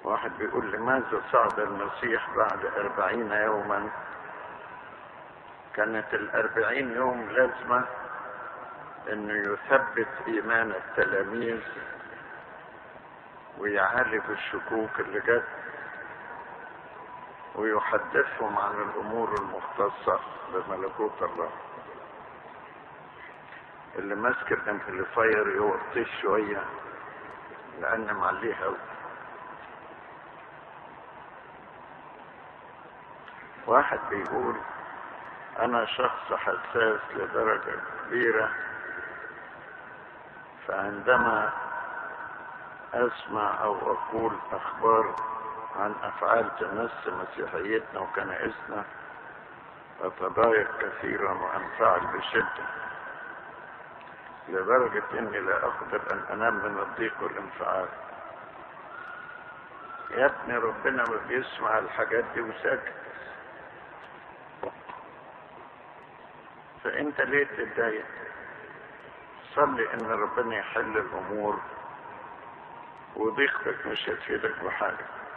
واحد بيقول لماذا صعد المسيح بعد أربعين يوما كانت الأربعين يوم لازمة انه يثبت ايمان التلاميذ ويعالج الشكوك اللي جت ويحدثهم عن الامور المختصة بملكوت الله اللي ماسك الامبليفاير يوطيه شوية لان معليه هوا واحد بيقول انا شخص حساس لدرجة كبيرة فعندما اسمع او اقول اخبار عن افعال تمس مسيحيتنا وكنائسنا اتضايق كثيرا وانفعل بشدة لدرجة اني لا اقدر ان انام من الضيق والانفعال يا ابني ربنا ما بيسمع الحاجات دي وساكت فانت ليه تتضايق صلي ان ربنا يحل الامور وضيقتك مش هتفيدك بحاجه